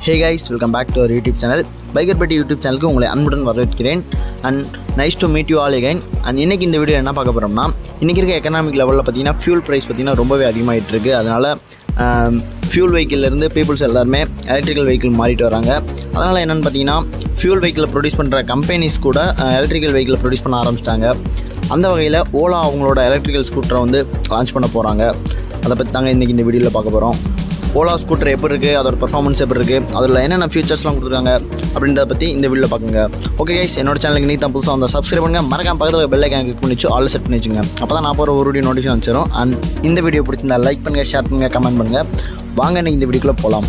hey guys welcome back to our YouTube channel biker buddy YouTube சேனலுக்கு உங்களை அன்புடன் வரவேற்கிறேன் and nice to meet you all again and இன்றைக்கி இந்த video என்ன பார்க்க போகிறோம்னா இன்றைக்கி இருக்க எக்கனாமிக் லெவலில் பார்த்தீங்கன்னா ஃபியூல் ப்ரைஸ் பார்த்தீங்கன்னா ரொம்பவே அதிகமாகிட்டு இருக்கு அதனால் ஃபியூல் வெஹிக்கிள்லேருந்து பீப்புள்ஸ் எல்லாருமே எலக்ட்ரிக்கல் வெஹிக்கிள் மாறிட்டு வராங்க அதனால் என்னென்னு பார்த்தீங்கன்னா ஃபியூல் வெஹிக்கிளை ப்ரொடியூஸ் பண்ணுற கம்பெனிஸ் கூட எலக்ட்ரிக்கல் வெஹிக்கிளை ப்ரொடியூஸ் பண்ண ஆரம்பிச்சிட்டாங்க அந்த வகையில் ஓலா அவங்களோட எலக்ட்ரிக்கல் ஸ்கூட்டரை வந்து லான்ச் பண்ண போகிறாங்க அதை பற்றி தாங்க இன்றைக்கி இந்த வீடியோவில் பார்க்க போகிறோம் ஓலா ஸ்கூட்டர் எப்படி இருக்குது அதோட பர்ஃபார்மன்ஸ் எப்படி இருக்குது அதில் என்னென்ன ஃபீச்சர்ஸ்லாம் கொடுத்துருக்காங்க அப்படின்றத பற்றி இந்த வீடியோவில் பார்க்குங்க ஓகே கைஸ் என்னோட சேனலுக்கு நீ தான் புதுசாக வந்து சப்ஸ்கிரைப் பண்ணுங்க மறக்காம பக்கத்தில் பெல் ஐக்கான் கிளிக் பண்ணி ஆல் செட் பண்ணி வச்சுங்க அப்போ தான் நான் போகிற ஒரு வீடியோ நோட்டிஃபிகேஷன் வந்துச்சிடும் அண்ட் இந்த வீடியோ பிடிச்சிருந்தா லைக் பண்ணுங்கள் ஷேர் பண்ணுங்கள் கமெண்ட் பண்ணுங்கள் வாங்க இன்னைக்கு இந்த வீடியோக்குள்ளே போகலாம்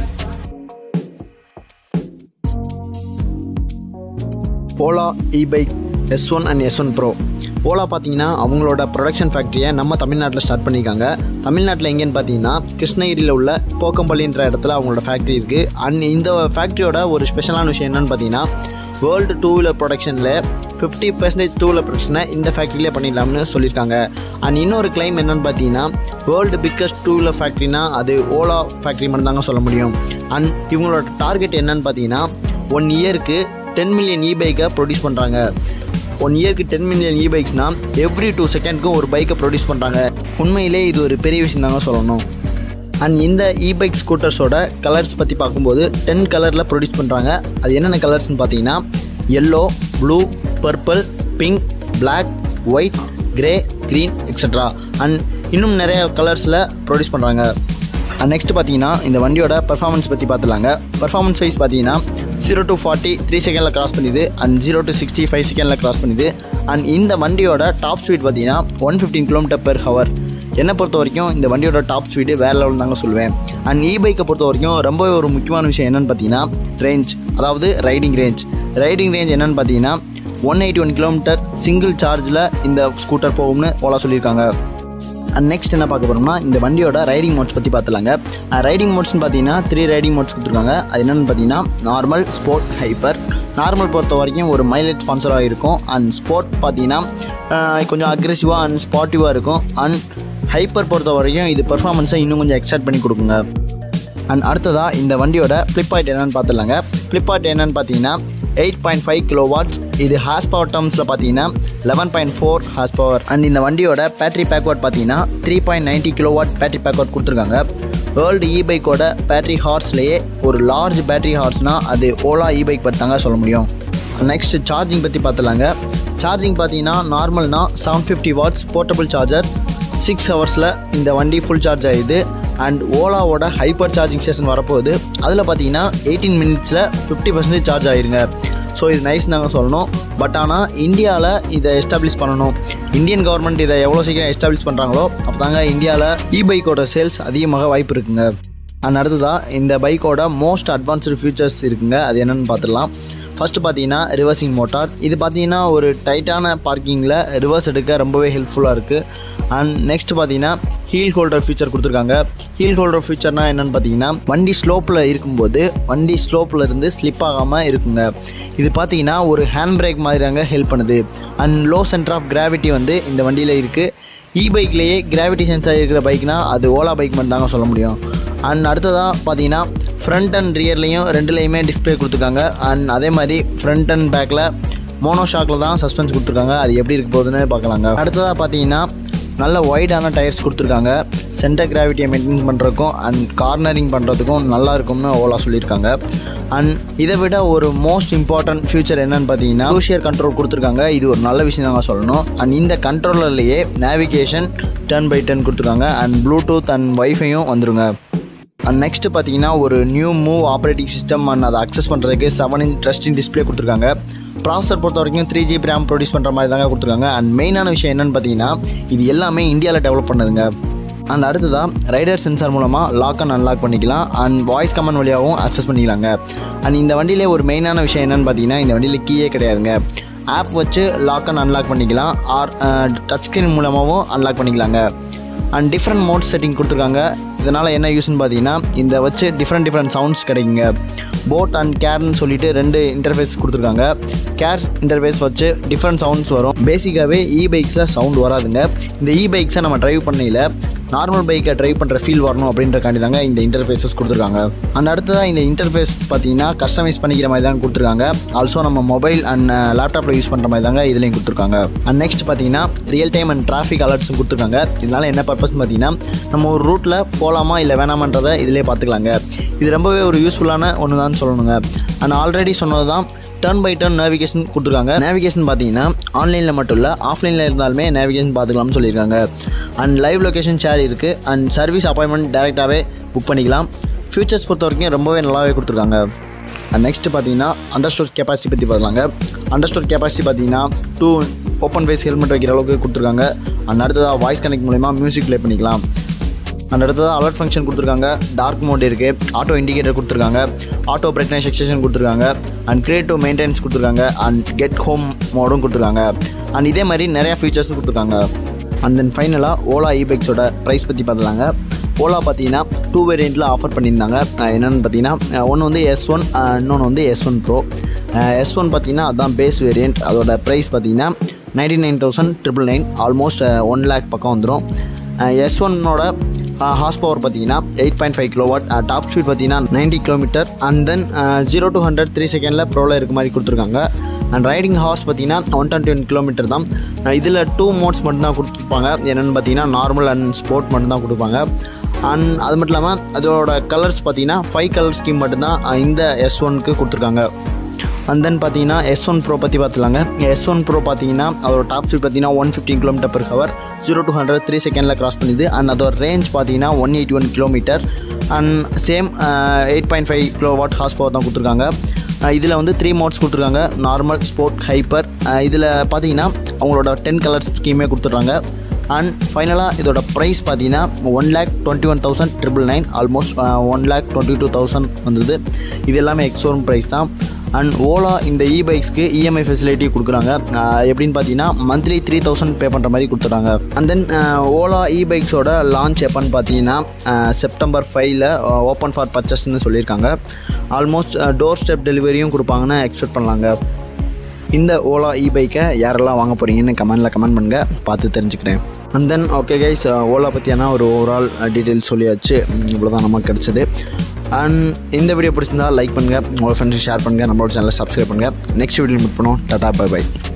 Ola E bike S one and S one pro Ola பார்த்தீங்கன்னா அவங்களோட ப்ரொடக்ஷன் ஃபேக்ட்ரியை நம்ம தமிழ்நாட்டில் ஸ்டார்ட் பண்ணியிருக்காங்க தமிழ்நாட்டில் எங்கேன்னு பார்த்தீங்கன்னா கிருஷ்ணகிரியில் உள்ள போக்கம்பள்ளின்ற இடத்துல அவங்களோட ஃபேக்ட்ரி இருக்குது அண்ட் இந்த ஃபேக்ட்ரியோட ஒரு ஸ்பெஷலான விஷயம் என்னென்னு பார்த்தீங்கன்னா வேர்ல்டு டூ வீலர் ப்ரொடக்ஷனில் ஃபிஃப்டி பர்சன்டேஜ் டூ வீலர் ப்ரொடக்ஷனை இந்த ஃபேக்ட்ரியிலே பண்ணிடலாம்னு சொல்லியிருக்காங்க அண்ட் இன்னொரு கிளைம் என்னென்னு பார்த்தீங்கன்னா வேர்ல்டு பிக்கஸ்ட் டூ வீலர் ஃபேக்ட்ரினா அது ஓலா ஃபேக்ட்ரி மட்டும் தாங்க சொல்ல முடியும் அண்ட் இவங்களோட டார்கெட் என்னன்னு பார்த்தீங்கன்னா ஒன் இயருக்கு டென் மில்லியன் இ பைக்கை ப்ரொடியூஸ் பண்ணுறாங்க ஒன் இயர்க்கு டென் மில்லியன் இ பைக்ஸ்னால் எவ்ரி டூ செகண்ட்க்கும் ஒரு பைக்கை ப்ரொடியூஸ் பண்ணுறாங்க உண்மையிலே இது ஒரு பெரிய விஷயம் தாங்க சொல்லணும் அண்ட் இந்த இ பைக் ஸ்கூட்டர்ஸோட கலர்ஸ் பற்றி பார்க்கும்போது டென் கலரில் ப்ரொடியூஸ் பண்ணுறாங்க அது என்னென்ன கலர்ஸ்னு பார்த்தீங்கன்னா yellow blue purple pink black white grey green extra and இன்னும் நிறைய கலர்ஸில் ப்ரொடியூஸ் பண்ணுறாங்க அண்ட் நெக்ஸ்ட் பார்த்தீங்கன்னா இந்த வண்டியோட பர்ஃபார்மன்ஸ் பற்றி பார்த்துலாங்க பர்ஃபார்மன்ஸ் வைஸ் பார்த்தீங்கன்னா ஜீரோ டு ஃபார்ட்டி த்ரீ செகண்டில் கிராஸ் பண்ணுது and zero to sixty five செகண்டில் கிராஸ் பண்ணுது அண்ட் இந்த வண்டியோட டாப் ஸ்பீட் பார்த்தீங்கன்னா one fifteen kilometre per hour என்னை பொறுத்த வரைக்கும் இந்த வண்டியோட டாப் ஸ்பீடு வேறு லெவல் தாங்க சொல்லுவேன் அண்ட் இ பைக்கை பொறுத்த வரைக்கும் ரொம்பவே ஒரு முக்கியமான விஷயம் என்னென்னு பார்த்தீங்கன்னா ரேஞ்ச் அதாவது ரைடிங் ரேஞ்ச் ரைடிங் ரேஞ்ச் என்னென்னு பார்த்தீங்கன்னா one eighty one kilometre single சார்ஜில் இந்த ஸ்கூட்டர் போகும்னு ஓலா சொல்லியிருக்காங்க அண்ட் நெக்ஸ்ட் என்ன பார்க்க போகிறோம்னா இந்த வண்டியோட ரைடிங் மோட்ஸ் பற்றி பார்த்துலாங்க ரைடிங் மோட்ஸ்னு பார்த்தீங்கன்னா த்ரீ ரைடிங் மோட்ஸ் கொடுத்துருக்காங்க அது என்னென்னு பார்த்தீங்கன்னா நார்மல் ஸ்போர்ட் ஹைப்பர் நார்மல் பொறுத்த வரைக்கும் ஒரு மைலேஜ் ஸ்பான்சராக இருக்கும் அண்ட் ஸ்போர்ட் பார்த்தீங்கன்னா ஆஹ், கொஞ்சம் அக்ரெசிவாக அண்ட் ஸ்பாட்டிவாக இருக்கும் அண்ட் ஹைப்பர் பொறுத்த வரைக்கும் இது பெர்ஃபார்மன்ஸை இன்னும் கொஞ்சம் எக்ஸைட் பண்ணி கொடுக்குங்க அண்ட் அடுத்ததாக இந்த வண்டியோட ஃப்ளிப் பாயிண்ட் என்னென்னு பார்த்துலாங்க ஃப்ளிப் பாயிண்ட் என்னென்னு பார்த்தீங்கன்னா eight point five kilo watts இது ஹார்ஸ் பவர் டேர்ம்ஸில் பார்த்தீங்கன்னா eleven point four horse power and இந்த வண்டியோட பேட்டரி பேக்வர்ட் பார்த்தீங்கன்னா three point ninety kilo watt battery backward கொடுத்துருக்காங்க வேர்ல்டு இ பைக்கோட பேட்டரி ஹார்ஸ்லேயே ஒரு லார்ஜ் பேட்டரி ஹார்ஸ்னால் அது ஓலா இ பைக் பற்றி தாங்க சொல்ல முடியும் நெக்ஸ்ட் சார்ஜிங் பற்றி பார்த்துலாங்க சார்ஜிங் பார்த்தீங்கன்னா நார்மல்னா seven fifty watts portable charger six ஹவர்ஸில் இந்த வண்டி ஃபுல் சார்ஜ் ஆகிடுது அண்ட் ஓலாவோட ஹைப்பர் சார்ஜிங் ஸ்டேஷன் வரப்போகுது அதில் பார்த்தீங்கன்னா எயிட்டீன் மினிட்ஸில் ஃபிஃப்டி பர்சன்டேஜ் சார்ஜ் ஆயிருங்க ஸோ இது நைஸ் தாங்க சொல்லணும் பட் ஆனால் இந்தியாவில் இதை எஸ்டாப்ளிஷ் பண்ணணும் இந்தியன் கவர்மெண்ட் இதை எவ்வளோ சீக்கிரம் எஸ்டாப்ளிஷ் பண்ணுறாங்களோ அப்போ தாங்க இந்தியாவில் இ பைக்கோட சேல்ஸ் அதிகமாக வாய்ப்பு இருக்குங்க அண்ட் அடுத்ததாக இந்த பைக்கோட மோஸ்ட் அட்வான்ஸ்டு ஃபீச்சர்ஸ் இருக்குங்க அது என்னென்னு பார்த்துடலாம் ஃபஸ்ட்டு பார்த்தீங்கன்னா ரிவர்சிங் மோட்டார் இது பார்த்தீங்கன்னா ஒரு டைட்டான பார்க்கிங்கில் ரிவர்ஸ் எடுக்க ரொம்பவே ஹெல்ப்ஃபுல்லாக இருக்குது அண்ட் நெக்ஸ்ட் பார்த்தீங்கன்னா ஹீல் ஹோல்டர் ஃபீச்சர் கொடுத்துருக்காங்க ஹீல் ஹோல்டர் ஃபீச்சர்னால் என்னென்னு பார்த்தீங்கன்னா வண்டி ஸ்லோப்பில் இருக்கும்போது வண்டி ஸ்லோப்பில் இருந்து ஸ்லிப் ஆகாமல் இருக்குங்க இது பார்த்தீங்கன்னா ஒரு ஹேண்ட் பிரேக் மாதிரியாங்க ஹெல்ப் பண்ணுது and low centre of gravity வந்து இந்த வண்டியில் இருக்குது இ பைக்லேயே கிராவிட்டி சென்சார் இருக்கிற பைக்னா அது ஓலா பைக் மட்டும் தாங்க சொல்ல முடியும் அண்ட் அடுத்ததாக பார்த்தீங்கன்னா ஃப்ரண்ட் அண்ட் ரியர்லேயும் ரெண்டுலேயுமே டிஸ்பிளே கொடுத்துருக்காங்க அண்ட் அதே மாதிரி ஃப்ரண்ட் அண்ட் பேக்கில் மோனோ ஷாக்கில் தான் சஸ்பென்ஸ் கொடுத்துருக்காங்க அது எப்படி இருக்க போகுதுன்னு பார்க்கலாங்க அடுத்ததாக பார்த்தீங்கன்னா நல்ல ஒய்டான டயர்ஸ் கொடுத்துருக்காங்க சென்டர் கிராவிட்டியை மெயின்டைன் பண்ணுறதுக்கும் அண்ட் கார்னரிங் பண்ணுறதுக்கும் நல்லா இருக்கும்னு ஓலா சொல்லியிருக்காங்க அண்ட் இதை விட ஒரு மோஸ்ட் இம்பார்ட்டன்ட் ஃபியூச்சர் என்னன்னு பார்த்தீங்கன்னா க்ரூஷியர் கண்ட்ரோல் கொடுத்துருக்காங்க இது ஒரு நல்ல விஷயம் தாங்க சொல்லணும் அண்ட் இந்த கண்ட்ரோலர்லேயே நேவிகேஷன் டர்ன் பை டர்ன் கொடுத்துருக்காங்க அண்ட் ப்ளூடூத் அண்ட் வைஃபையும் வந்துருங்க அண்ட் நெக்ஸ்ட் பார்த்தீங்கன்னா ஒரு new move operating system and அதை அக்சஸ் பண்ணுறதுக்கு செவன் இன்ச் ட்ரஸ்டிங் டிஸ்பிளே கொடுத்துருக்காங்க ப்ராசஸர் பொறுத்த வரைக்கும் த்ரீ ஜிபி ரேம் ப்ரொடியூஸ் பண்ணுற மாதிரி தாங்க கொடுத்துருக்காங்க அண்ட் மெயினான விஷயம் என்னென்னு பார்த்தீங்கன்னா இது எல்லாமே இந்தியாவில் டெவலப் பண்ணதுங்க அண்ட் அடுத்ததாக ரைடர் சென்சார் மூலமாக லாக் அண்ட் அன்லாக் பண்ணிக்கலாம் அண்ட் வாய்ஸ் கமெண்ட் வழியாகவும் அக்சஸ் பண்ணிக்கலாங்க அண்ட் இந்த வண்டியிலே ஒரு மெயினான விஷயம் என்னென்னு பார்த்தீங்கன்னா இந்த வண்டியில் கீயே கிடையாதுங்க ஆப் வச்சு லாக் அண்ட் அன்லாக் பண்ணிக்கலாம் ஆர் டச் ஸ்க்ரீன் மூலமாகவும் அன்லாக் பண்ணிக்கலாங்க அண்ட் டிஃப்ரெண்ட் மோட் செட்டிங் கொடுத்துருக்காங்க இதனால் என்ன யூஸ்னு பார்த்தீங்கன்னா இந்த வச்சு டிஃப்ரெண்ட் டிஃப்ரெண்ட் சவுண்ட்ஸ் கிடைக்குங்க போட் அண்ட் கேர்னு சொல்லிட்டு ரெண்டு இன்டர்ஃபேஸ் கொடுத்துருக்காங்க கேர் இன்டர்ஃபேஸ் வச்சு டிஃப்ரெண்ட் சவுண்ட்ஸ் வரும் பேசிக்காகவே இ பைக்ஸில் சவுண்ட் வராதுங்க இந்த இ பைக்ஸை நம்ம டிரைவ் பண்ணையில் நார்மல் பைக்கை டிரைவ் பண்ணுற ஃபீல் வரணும் அப்படின்றக்காண்டி தாங்க இந்த இன்டர்ஃபேஸஸ் கொடுத்துருக்காங்க அண்ட் அடுத்ததாக இந்த இன்டர்ஃபேஸ் பார்த்தீங்கன்னா கஸ்டமைஸ் பண்ணிக்கிற மாதிரி தான் கொடுத்துருக்காங்க ஆல்சோ நம்ம மொபைல் அண்ட் லேப்டாப்பில் யூஸ் பண்ணுற மாதிரி தாங்க இதுலேயும் கொடுத்துருக்காங்க அண்ட் நெக்ஸ்ட் பார்த்தீங்கன்னா ரியல் டைம் அண்ட் டிராஃபிக் அலர்ட்ஸும் கொடுத்துருக்காங்க இதனால் என்ன பர்பஸ் பார்த்தீங்கன்னா நம்ம ஒரு ரூட்டில் போகலாமா இல்லை வேணாமான்றதை இதிலே பார்த்துக்கலாங்க இது ரொம்பவே ஒரு யூஸ்ஃபுல்லான ஒன்று தான் சொல்லணுங்க அண்ட் ஆல்ரெடி சொன்னது தான் டர்ன் பை டர்ன் நேவிகேஷன் கொடுத்துருக்காங்க நேவிகேஷன் பார்த்தீங்கன்னா ஆன்லைனில் மட்டும் இல்லை ஆஃப்லைனில் இருந்தாலுமே நேவிகேஷன் பார்த்துக்கலாம்னு சொல்லியிருக்காங்க அண்ட் லைவ் லொக்கேஷன் ஷேர் இருக்குது அண்ட் சர்வீஸ் அப்பாயின்மெண்ட் டேரெக்டாகவே புக் பண்ணிக்கலாம் ஃபியூச்சர்ஸ் பொறுத்த வரைக்கும் ரொம்பவே நல்லாவே கொடுத்துருக்காங்க அண்ட் நெக்ஸ்ட் பார்த்தீங்கன்னா அண்டர் ஸ்டோர் கெப்பாசிட்டி பற்றி பார்க்கலாங்க அண்டர் ஸ்டோர் கெப்பாசிட்டி பார்த்தீங்கன்னா டூ ஓப்பன் ஃபேஸ் ஹெல்மெட் வைக்கிற அளவுக்கு கொடுத்துருக்காங்க அண்ட் அடுத்ததாக வாய்ஸ் கனெக்ட் மூலயமா மியூசிக் ப்ளே பண்ணிக்கலாம் அண்ட் அடுத்ததாக அலர்ட் ஃபங்க்ஷன் கொடுத்துருக்காங்க டார்க் மோட் இருக்குது ஆட்டோ இண்டிகேட்டர் கொடுத்துருக்காங்க ஆட்டோ பிரைட்னஸ் எக்ஸ்டேஷன் கொடுத்துருக்காங்க அண்ட் கிரியேட்டிவ் மெயின்டெனன்ஸ் கொடுத்துருக்காங்க அண்ட் கெட் ஹோம் மோடும் கொடுத்துருக்காங்க அண்ட் இதே மாதிரி நிறையா ஃபீச்சர்ஸும் கொடுத்துருக்காங்க அண்ட் தென் ஃபைனலாக ஓலா இ பைக்ஸோட ப்ரைஸ் பற்றி பார்த்துலாங்க ஓலா பார்த்தீங்கன்னா டூ வேரியண்ட்டில் ஆஃபர் பண்ணியிருந்தாங்க அஹ் என்னென்னு பார்த்தீங்கன்னா ஒன்று வந்து எஸ் ஒன் இன்னொன்று வந்து S one pro S one பார்த்தீங்கன்னா அதுதான் பேஸ் வேரியண்ட் அதோட ப்ரைஸ் பார்த்தீங்கன்னா ninety nine thousand triple nine almost one lakh பக்கம் வந்துடும் எஸ் ஒன்னோட ஹார்ஸ் பவர் பார்த்தீங்கன்னா eight point five kilowatt top speed பார்த்தீங்கன்னா ninety kilometre and then zero to hundred three செகண்டில் ப்ரோவில் இருக்க மாதிரி கொடுத்துருக்காங்க அண்ட் ரைடிங் ஹார்ஸ் பார்த்தீங்கன்னா ஒன் டுவெண்ட்டி ஒன் கிலோமீட்டர் தான் இதில் டூ மோட்ஸ் மட்டும்தான் கொடுத்துருப்பாங்க என்னென்னு பார்த்தீங்கன்னா நார்மல் அண்ட் ஸ்போர்ட் மட்டும்தான் கொடுப்பாங்க அண்ட் அது மட்டும் இல்லாமல் அதோட கலர்ஸ் பார்த்தீங்கன்னா ஃபைவ் கலர் ஸ்கீம் மட்டும்தான் இந்த எஸ் ஒனுக்கு கொடுத்துருக்காங்க அண்ட் தென் பார்த்தீங்கன்னா எஸ் ஒன் ப்ரோ பற்றி பார்த்துலாங்க எஸ் ஒன் ப்ரோ பார்த்தீங்கன்னா அதோட டாப் ஸ்பீட் பார்த்தீங்கன்னா one fifteen kilometre per hour zero to hundred three செகண்டில் கிராஸ் பண்ணுது அண்ட் அதோட ரேஞ்ச் பார்த்தீங்கன்னா one eighty one kilometre and same eight point five kilowatt horsepower தான் கொடுத்துருக்காங்க இதில் வந்து த்ரீ மோட்ஸ் கொடுத்துருக்காங்க நார்மல் ஸ்போர்ட் ஹைப்பர் இதில் பார்த்தீங்கன்னா அவங்களோட டென் கலர் ஸ்கீமே கொடுத்துட்றாங்க அண்ட் ஃபைனலாக இதோட ப்ரைஸ் பார்த்தீங்கன்னா one lakh twenty one thousand triple nine almost one lakh twenty two thousand வந்தது இது எல்லாமே எக்ஸோரூம் ப்ரைஸ் தான் அண்ட் ஓலா இந்த இ பைக்ஸ்க்கு இஎம்ஐ ஃபெசிலிட்டி கொடுக்குறாங்க அஹ் எப்படின்னு பார்த்தீங்கன்னா மந்த்லி த்ரீ தௌசண்ட் பே பண்ணுற மாதிரி கொடுத்துறாங்க அண்ட் தென் ஓலா இ பைக்ஸோட லான்ச் எப்போன்னு பார்த்தீங்கன்னா செப்டம்பர் ஃபைவ்ல ஓப்பன் ஃபார் பர்ச்சஸ்ன்னு சொல்லியிருக்காங்க ஆல்மோஸ்ட் டோர் ஸ்டெப் டெலிவரியும் கொடுப்பாங்கன்னு எக்ஸ்பெக்ட் பண்ணலாங்க இந்த ஓலா இ பைக்கை யாரெல்லாம் வாங்க போகிறீங்கன்னு கமெண்டில் கமெண்ட் பண்ணுங்க பார்த்து தெரிஞ்சுக்கிறேன் and then okay guys Ola பற்றியான ஒரு ஓவரால் டீட்டெயில்ஸ் சொல்லியாச்சு இவ்வளோ தான் நமக்கு கிடச்சிது அண்ட் இந்த வீடியோ பிடிச்சிருந்தா லைக் பண்ணுங்கள் உங்கள் ஃப்ரெண்ட்ஸ் ஷேர் பண்ணுங்கள் நம்மளோட சேனலை சப்ஸ்கிரைப் பண்ணுங்கள் நெக்ஸ்ட் வீடியோ மீட் பண்ணுவோம் டாடா பை பை